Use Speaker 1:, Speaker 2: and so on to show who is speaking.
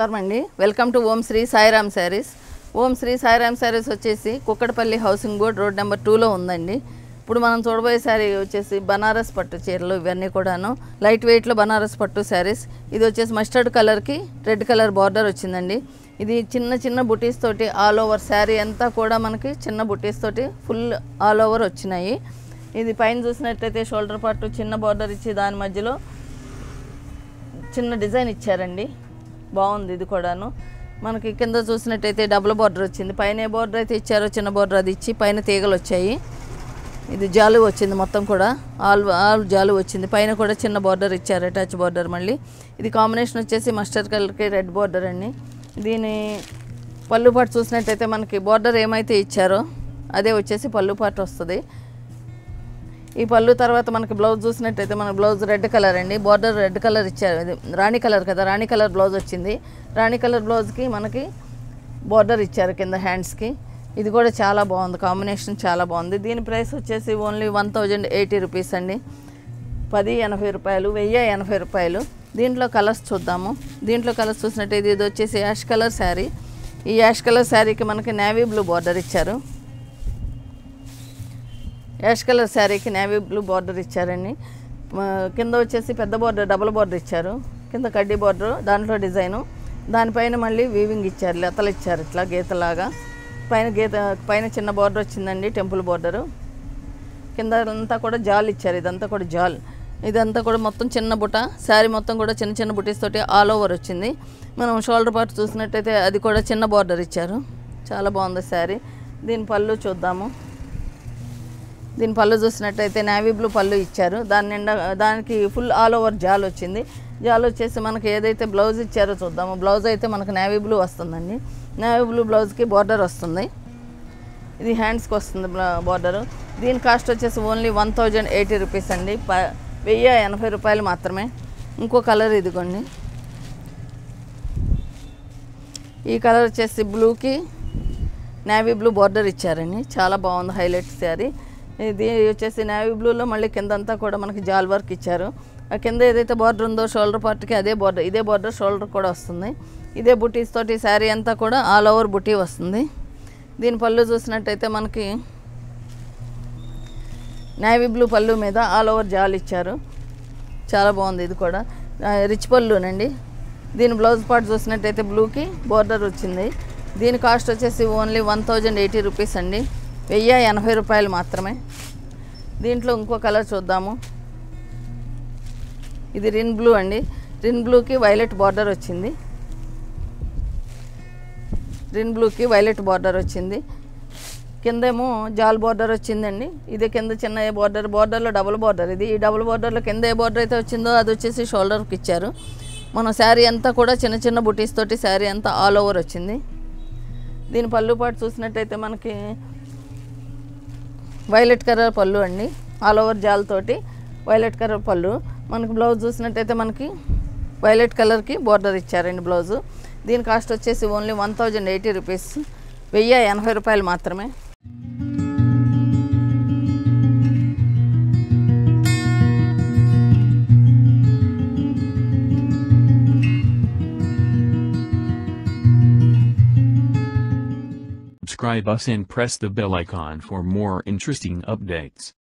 Speaker 1: నమస్కారం అండి welcome to Om Sri Sairam sarees Om Sri Sairam sarees వచ్చేసి Kukatpally housing board road number టూలో ఉందండి ఇప్పుడు మనం చూడబోయే శారీ వచ్చేసి బనారస్ పట్టు చీరలు ఇవన్నీ కూడాను లైట్ వెయిట్లో బనారస్ పట్టు శారీస్ ఇది వచ్చేసి మస్టర్డ్ కలర్కి రెడ్ కలర్ బార్డర్ వచ్చిందండి ఇది చిన్న చిన్న బుటీస్ తోటి ఆల్ ఓవర్ శారీ అంతా కూడా మనకి చిన్న బుటీస్ తోటి ఫుల్ ఆల్ ఓవర్ వచ్చినాయి ఇది పైన చూసినట్టయితే షోల్డర్ పార్ట్ చిన్న బార్డర్ ఇచ్చి దాని మధ్యలో చిన్న డిజైన్ ఇచ్చారండి బాగుంది ఇది కూడాను మనకి కింద చూసినట్టయితే డబుల్ బార్డర్ వచ్చింది పైన ఏ బార్డర్ అయితే ఇచ్చారో చిన్న బార్డర్ అది ఇచ్చి పైన తీగలు వచ్చాయి ఇది జాలు వచ్చింది మొత్తం కూడా ఆల్ ఆల్ జాలు వచ్చింది పైన కూడా చిన్న బార్డర్ ఇచ్చారు అటాచ్ బార్డర్ మళ్ళీ ఇది కాంబినేషన్ వచ్చేసి మస్టర్డ్ కలర్కి రెడ్ బార్డర్ అండి దీని పళ్ళు పాటు చూసినట్టయితే మనకి బార్డర్ ఏమైతే ఇచ్చారో అదే వచ్చేసి పళ్ళు పాటు వస్తుంది ఈ పళ్ళు తర్వాత మనకి బ్లౌజ్ చూసినట్టయితే మన బ్లౌజ్ రెడ్ కలర్ అండి బార్డర్ రెడ్ కలర్ ఇచ్చారు ఇది రాణి కలర్ కదా రాణి కలర్ బ్లౌజ్ వచ్చింది రాణి కలర్ బ్లౌజ్కి మనకి బార్డర్ ఇచ్చారు కింద హ్యాండ్స్కి ఇది కూడా చాలా బాగుంది కాంబినేషన్ చాలా బాగుంది దీని ప్రైస్ వచ్చేసి only one thousand eighty rupees అండి పది ఎనభై రూపాయలు వెయ్యి ఎనభై రూపాయలు దీంట్లో కలర్స్ చూద్దాము దీంట్లో కలర్స్ చూసినట్టయితే ఇది వచ్చేసి యాష్ కలర్ శారీ ఈ యాష్ కలర్ శారీకి మనకి నేవీ బ్లూ బార్డర్ ఇచ్చారు యాష్ కలర్ శారీకి నేవీ బ్లూ బార్డర్ ఇచ్చారండి మ- కింద వచ్చేసి పెద్ద బార్డర్ డబుల్ బార్డర్ ఇచ్చారు కింద కడ్డీ బార్డర్ దాంట్లో డిజైను దానిపైన మళ్ళీ వీవింగ్ ఇచ్చారు లతలు ఇచ్చారు ఇట్లా గీతలాగా పైన గీత పైన చిన్న బార్డర్ వచ్చిందండి టెంపుల్ బార్డరు కింద అంతా కూడా జాల్ ఇచ్చారు ఇదంతా కూడా జాల్ ఇదంతా కూడా మొత్తం చిన్న బుట్ట శారీ మొత్తం కూడా చిన్న చిన్న బుటీస్ తోటి ఆల్ ఓవర్ వచ్చింది మనం షోల్డర్ పార్ట్ చూసినట్టయితే అది కూడా చిన్న బార్డర్ ఇచ్చారు చాలా బాగుంది శారీ దీని పళ్ళు చూద్దాము దీని పళ్ళు చూసినట్టయితే నేవీ బ్లూ పళ్ళు ఇచ్చారు దాని నిండా దానికి ఫుల్ ఆల్ ఓవర్ జాల్ వచ్చింది జాల్ వచ్చేసి మనకి ఏదైతే బ్లౌజ్ ఇచ్చారో చూద్దాము బ్లౌజ్ అయితే మనకు నేవీ బ్లూ వస్తుందండి నేవీ బ్లూ బ్లౌజ్కి బార్డర్ వస్తుంది ఇది హ్యాండ్స్కి వస్తుంది బార్డరు దీని కాస్ట్ వచ్చేసి only one thousand eighty rupees అండి ప వెయ్యి ఎనభై రూపాయలు మాత్రమే ఇంకో కలర్ ఇదిగోండి ఈ కలర్ వచ్చేసి బ్లూకి నేవీ బ్లూ బార్డర్ ఇచ్చారండి చాలా బాగుంది హైలైట్ శారీ ఇది వచ్చేసి నేవీ బ్లూలో మళ్ళీ కిందంతా కూడా మనకి జాల్ వర్క్ ఇచ్చారు ఆ కింద ఏదైతే బార్డర్ ఉందో షోల్డర్ పార్ట్కి అదే బార్డర్ ఇదే బార్డర్ షోల్డర్ కూడా వస్తుంది ఇదే బుటీస్ తోటి శారీ అంతా కూడా ఆల్ ఓవర్ బుటీ వస్తుంది దీని పళ్ళు చూసినట్టయితే మనకి నేవీ బ్లూ పళ్ళు మీద ఆల్ ఓవర్ జాల్ ఇచ్చారు చాలా బాగుంది ఇది కూడా ఆ, రిచ్ పళ్ళునండి దీని బ్లౌజ్ పార్ట్ చూసినట్టయితే బ్లూకి బోర్డర్ వచ్చింది దీని కాస్ట్ వచ్చేసి only one thousand eighty rupees అండి వెయ్యి ఎనభై రూపాయలు మాత్రమే దీంట్లో ఇంకో కలర్ చూద్దాము ఇది రిన్ బ్లూ అండి రిన్ బ్లూకి వైలెట్ బార్డర్ వచ్చింది రిన్ బ్లూకి వైలెట్ బార్డర్ వచ్చింది కిందేమో జాల్ బార్డర్ వచ్చిందండి ఇది కింద చిన్న బార్డర్ బార్డర్లో డబుల్ బార్డర్ ఇది ఈ డబుల్ బార్డర్లో కింద ఏ బార్డర్ అయితే వచ్చిందో అది వచ్చేసి షోల్డర్కి ఇచ్చారు మన శారీ అంతా కూడా చిన్న చిన్న బుటీస్ తోటి శారీ అంతా ఆల్ ఓవర్ వచ్చింది దీని పళ్ళు పాటు చూసినట్టయితే మనకి వైలెట్ కలర్ పళ్ళు అండి ఆల్ ఓవర్ జాల్ తోటి వైలెట్ కలర్ పళ్ళు మనకి బ్లౌజ్ చూసినట్టయితే మనకి వైలెట్ కలర్కి బార్డర్ ఇచ్చారండి బ్లౌజు దీని కాస్ట్ వచ్చేసి only one thousand eighty rupees వెయ్యి ఎనభై రూపాయలు మాత్రమే
Speaker 2: Subscribe us and press the bell icon for more interesting updates.